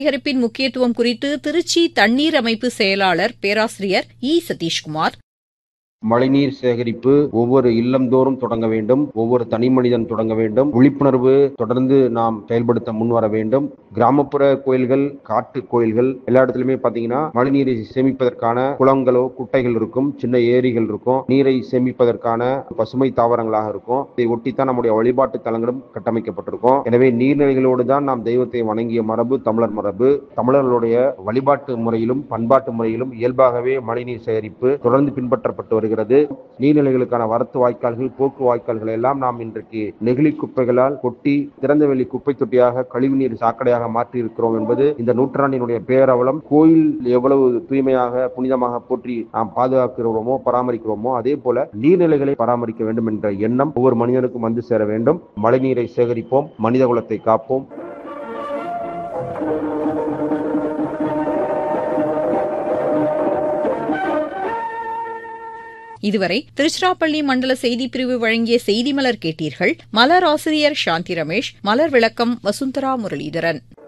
சேகரிப்பின் முக்கியத்துவம் குறித்து திருச்சி தண்ணீர் அமைப்பு செயலாளர் பேராசிரியர் இ சதீஷ்குமார் மழைநீர் சேகரிப்பு ஒவ்வொரு இல்லந்தோறும் தொடங்க வேண்டும் ஒவ்வொரு தனி மனிதன் தொடங்க வேண்டும் விழிப்புணர்வு தொடர்ந்து நாம் செயல்படுத்த முன்வர வேண்டும் கிராமப்புற கோயில்கள் காட்டு கோயில்கள் எல்லா இடத்துலயுமே பாத்தீங்கன்னா மழைநீரை சேமிப்பதற்கான குளங்களோ குட்டைகள் இருக்கும் சின்ன ஏரிகள் இருக்கும் நீரை சேமிப்பதற்கான பசுமை தாவரங்களாக இருக்கும் இதை ஒட்டித்தான் நம்முடைய வழிபாட்டு தலங்களும் கட்டமைக்கப்பட்டிருக்கும் எனவே நீர்நிலைகளோடு தான் நாம் தெய்வத்தை வணங்கிய மரபு தமிழர் மரபு தமிழர்களுடைய வழிபாட்டு முறையிலும் பண்பாட்டு முறையிலும் இயல்பாகவே மழைநீர் சேகரிப்பு தொடர்ந்து பின்பற்றப்பட்டு வருகிறது வருகிறது நீர்நிலைகளுக்கான வரத்து வாய்க்கால்கள் போக்கு வாய்க்கால்கள் எல்லாம் நாம் இன்றைக்கு நெகிழி குப்பைகளால் கொட்டி திறந்தவெளி குப்பை தொட்டியாக கழிவுநீர் சாக்கடையாக மாற்றி இருக்கிறோம் என்பது இந்த நூற்றாண்டினுடைய பேரவலம் கோயில் எவ்வளவு தூய்மையாக புனிதமாக போற்றி நாம் பாதுகாக்கிறோமோ பராமரிக்கிறோமோ அதே போல நீர்நிலைகளை பராமரிக்க வேண்டும் என்ற எண்ணம் ஒவ்வொரு மனிதனுக்கும் வந்து சேர வேண்டும் மழைநீரை சேகரிப்போம் மனித குலத்தை காப்போம் இதுவரை திருச்சிராப்பள்ளி மண்டல செய்திப்பிரிவு வழங்கிய செய்தி மலர் கேட்டீர்கள் மலர் ஆசிரியர் சாந்தி ரமேஷ் மலர் விளக்கம் வசுந்தரா முரளிதரன்